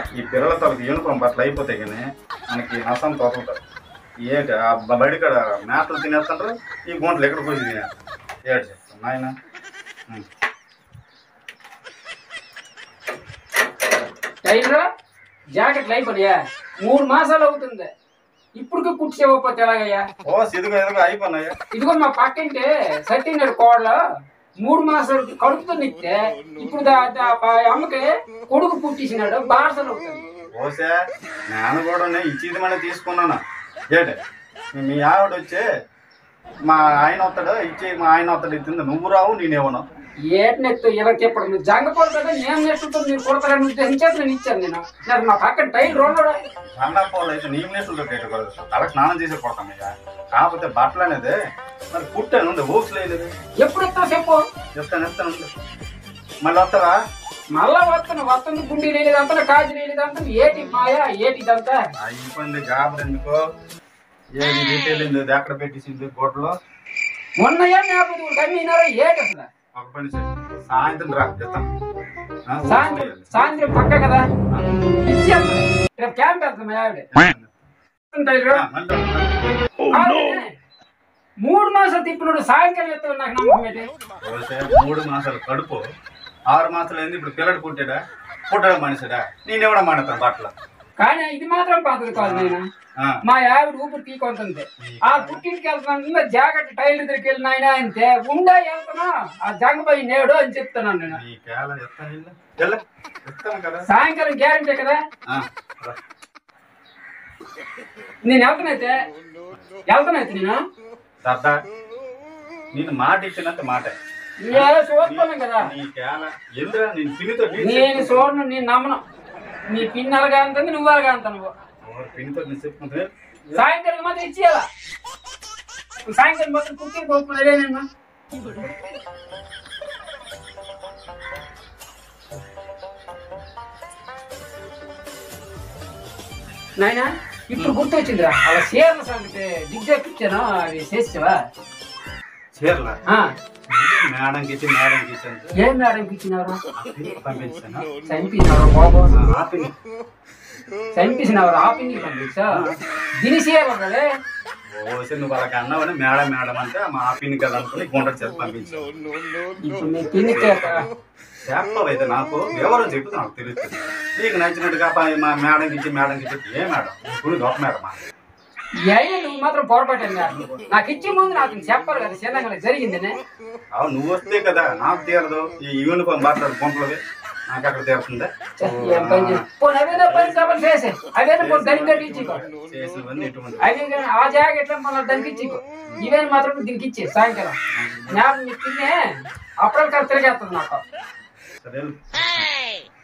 ఈ పిల్లల తలకి యూనిఫామ్ బట్టలు అయిపోతాయి కానీ మనకి నష్టం తోతుంటారు ఏంటి ఆ బ- బయట కాడ మేతలు తినేస్తుంటారు ఈ గుంటలు ఎక్కడ పోయి తినేస్తారు ఏంటి చెప్తాను నాయన ఉం. టైలర్ జాకెట్లు అయిపోయా మూడు మాసాలు అవుతుంది ఇప్పుడు కుట్టి ఇవ్వకపోతే ఎలాగయ్యా ఓ ఇదిగో ఇదిగో అయిపోయినాయి ఇదిగో మా పక్కింటి సత్యనాడు కోడలు మూడు మాసాలు కడుపుతో నిస్తే ఇప్పుడు దా- దా- ఆ అమ్మకి కొడుకు పుట్టించినాడు బారసలు అవుతుంది ఓసే నేను కూడా ఇచ్చేది మన తీసుకున్నాను ఏంటి మీ ఆవిడ వచ్చి మా ఆయన వస్తాడు ఇచ్చి మా ఆయన వస్తాడు ఇచ్చింది నువ్వు రావు నేనేమన్నా ఏటి నెత్తు ఇలా చెప్పడం మీరు జంగపోదు కదా నేను నేర్చుకుంటాను మీరు కొడతారని ఉద్దేశించేది నేను ఇచ్చాను నేను నాకు మా పక్కన టైల్ రెండోడా అన్న పోలు అయితే నీ నేసులు పెట్టకూడదు తలకు స్నానం చేసి కొడతాం ఇక కాకపోతే బట్టలు అనేది మరి పుట్టాను ఉంది ఊక్స్ లేదు ఎప్పుడు ఇస్తావు చెప్పు చెప్తాను చెప్తాను ఉండు. మళ్ళీ వస్తావా మళ్ళా వస్తాను వస్తుంది గుండి లేదంతా కాజు లేదంతా ఏటి మాయా ఏటి ఇదంతా అయిపోయింది గాబర్ ఎందుకో ఏది డీటెయిల్ ఇది ఎక్కడ పెట్టేసింది గోడలో మొన్న ఏం జ్ఞాపకం కమ్మీనారా ఏటి అసలు ఒక పని చేయి. సాయంత్రం రా చెప్తాం ఆ, ఊక్స్ సాయంత్రం వేయాలి. సాయంత్రం పక్క కదా ఇచ్చేస్తాను రేపు క్యాంప్ వెళ్తాం మా ఆవిడ టైలరు. ఆ, మళ్ళీ రా, మళ్ళీ రా. ఆవిడనే. మూడు మాసాలు తిప్పినాడు సాయంకాలం ఎత్తావు నాకు నమ్మకం ఏంటి ఓసే మూడు మాసాలు కడుపు ఆరు మాసాలు ఏంది ఇప్పుడు పిల్లడు పుట్టాడా పుట్టడం మనిషిడా నేనెవడ మానేతాను బట్టలు కానీ ఇది మాత్రం పద్ధతి కాదు నేను ఆ, మా ఆవిడ ఊపిరి తీకొంటుంది ఆ పుట్టింటికి వెళ్తున్నా జాకెట్ టైల్ దగ్గరికి వెళ్ళిన ఆయన అంతే ఉండా వెళ్తున్నా ఆ జంగపై నేడు అని చెప్తున్నాను నేను ఈ కేల ఎత్తాను ఇల్లు. వెళ్ళు. ఎత్తాను కదా సాయంకాలం గ్యారంటీ కదా ఆ, రా. నేను వెళ్తానైతే వెళ్తానైతే నేను సర్దా నేను మాట ఇచ్చినంత మాట ఏ చూస్తున్నాను కదా నీ కేల ఎందురా నేను పిన్నితో నీ నేను చూడను నేను నమ్మను నీ పిన్నలుగా అంటుంది నువ్వు అలాగా అంత నువ్వు ఓ, పిన్నితో నేను చెప్పుకుంటే సాయంకాలం మాత్రం ఇచ్చేయాలా సాయంకాలం మాత్రం కుకింగ్ పోతున్నా నేను నాయనా ఇప్పుడు గుర్తొచ్చిందిరా అలా చీరల సంగతి డిగ్జెక్ట్ ఇచ్చాను అవి చేసావా చీరలా ఆ, మేడంకి ఇచ్చి మేడంకి ఇచ్చాను ఏం మేడంకి ఇచ్చినారు పంపించాను చంపినారు బాబు ఆ పిన్ని చంపించినారు ఆ పిండి పంపించా దీని చీరలు కదే ఓసి నువ్వు వాళ్ళకి అన్నావని మేడం మేడం అంటే మా ఆ పిన్ని కదా అనుకుని గుంట చేసి పంపించాను ఇప్పుడు మీ పిన్ని చేత చెప్పవైతే నాకు వివరం చెప్తే నాకు తెలుస్తుంది నీకు నచ్చినట్టుగా పా- మా మేడంకి ఇచ్చి మేడంకి ఇచ్చి ఏ మేడం ఇప్పుడు గొప్ప మేడమా అయినా నువ్వు మాత్రం పొరపాటాను మేడం నాకు ఇచ్చే ముందు నాకు చెప్పాలి కదా చిన్నగా జరిగిందని అవును నువ్వు వస్తే కదా నాకు తీరదు ఈ యూనిఫామ్ మాట్లాడు గుంటలది నాకు అక్కడ తీరుతుందా ఛే, ఏం పని చేసి పోనీ అవేదో పని చేపలు చేసే అవేదో పోనీ దానికి కట్టి ఇచ్చికో చేసినవన్నీ ఇటువంటి అవి కానీ ఆ జాకెట్ మళ్ళీ దానికి ఇచ్చికో ఇవేం మాత్రం దీనికి ఇచ్చే సాయంకాలం జ్ఞాపకం తిన్నే అప్పుడు తిరిగేస్తుంది నాకు సరే